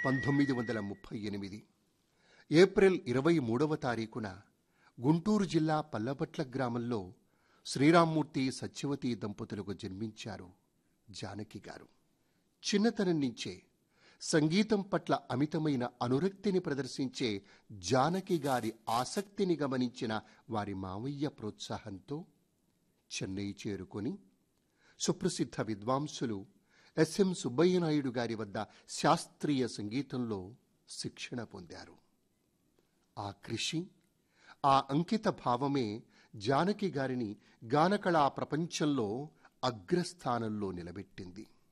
పంతొమ్మిది వందల ముప్పై ఎనిమిది ఏప్రిల్ ఇరవై మూడవ తారీఖున గుంటూరు జిల్లా పల్లబట్ల గ్రామంలో శ్రీరామ్మూర్తి సత్యవతి దంపతులకు జన్మించారు జానకి గారు చిన్నతనం నుంచే సంగీతం పట్ల అమితమైన అనురక్తిని ప్రదర్శించే జానకి గారి ఆసక్తిని గమనించిన వారి మావయ్య ప్రోత్సాహంతో చెన్నై చేరుకొని సుప్రసిద్ధ విద్వాంసులు ఎస్ఎం సుబ్బయ్య నాయుడు గారి వద్ద శాస్త్రీయ సంగీతంలో శిక్షణ పొందారు ఆ కృషి ఆ అంకిత భావమే జానకి గారిని గానకళా ప్రపంచంలో అగ్రస్థానంలో నిలబెట్టింది